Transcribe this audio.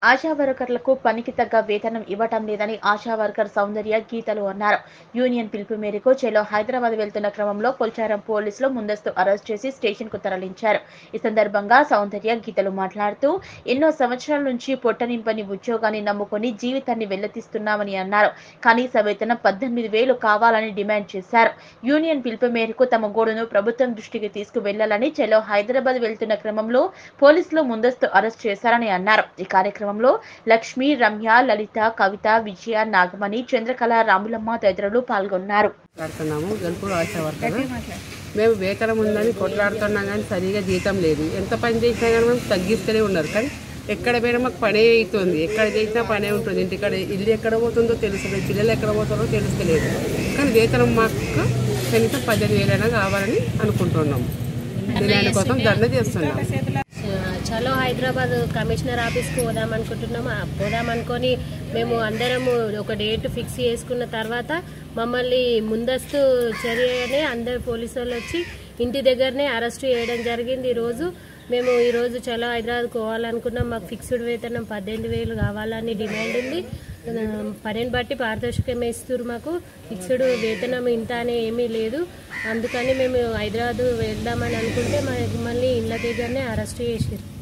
ఆశా వర్కర్లకు పనికి తగ్గ వేతనం ఇవ్వటం లేదని ఆశా వర్కర్ సౌందర్య గీతలు అన్నారు యూనియన్ పిలుపు మేరకు చెలో హైదరాబాద్ వెళ్తున్న క్రమంలో కొల్చారం పోలీసులు ముందస్తు అరెస్ట్ చేసి స్టేషన్ కు తరలించారు ఈ సందర్భంగా సౌందర్య గీతలు మాట్లాడుతూ ఎన్నో సంవత్సరాల నుంచి పొట్టనింపని ఉద్యోగాన్ని నమ్ముకొని జీవితాన్ని వెల్లతిస్తున్నామని అన్నారు కనీస వేతనం పద్దెనిమిది వేలు కావాలని డిమాండ్ చేశారు యూనియన్ పిలుపు మేరకు తమ గోడును ప్రభుత్వం దృష్టికి తీసుకువెళ్లాలని చెలో హైదరాబాద్ వెళ్తున్న క్రమంలో పోలీసులు ముందస్తు అరెస్ట్ చేశారని అన్నారు ఈ కార్యక్రమంలో లక్ష్మి రమ్య లలిత కవిత విజయ నాగమణి చంద్రకళ రాములమ్మ తదితరులు పాల్గొన్నారు మాట్లాడుతున్నాము గెలుపుడు ఆశా వర్కర్ మేము వేతనం ఉందని కొట్లాడుతున్నాం కానీ సరిగా జీతం లేదు ఎంత పని చేసినా కానీ మేము తగ్గిస్తూనే ఉన్నారు కానీ ఎక్కడ పోయినా మాకు పనే అవుతుంది ఎక్కడ చేసినా పనే ఉంటుంది ఇంటికాడ ఇల్లు ఎక్కడ పోతుందో తెలుస్తలేదు పిల్లలు ఎక్కడ పోతారో తెలుస్తలేదు కానీ వేతనం మాకు కనీసం పద్దెనిమిది వేలైనా కావాలని అనుకుంటున్నాము దాని కోసం దండ చేస్తున్నాం చలో హైదరాబాద్ కమిషనర్ ఆఫీస్కి పోదాం అనుకుంటున్నాము ఆ పోదాం అనుకొని మేము అందరము ఒక డేట్ ఫిక్స్ చేసుకున్న తర్వాత మమ్మల్ని ముందస్తు చర్యనే అందరు పోలీసు వాళ్ళు వచ్చి ఇంటి దగ్గరనే అరెస్ట్ చేయడం జరిగింది ఈరోజు మేము ఈరోజు చలో హైదరాబాద్ పోవాలనుకున్నాం మాకు ఫిక్స్డ్ వేతనం పద్దెనిమిది వేలు కావాలని డిమాండ్ ఉంది ఆ, పనిని బట్టి పారితోషికం ఇస్తారు మాకు ఫిక్స్డ్ వేతనం ఇంత అని ఏమీ లేదు అందుకని మేము హైదరాబాద్ వెళ్దామని అనుకుంటే మమ్మల్ని ఇళ్ళ దగ్గరనే అరెస్ట్ చేసారు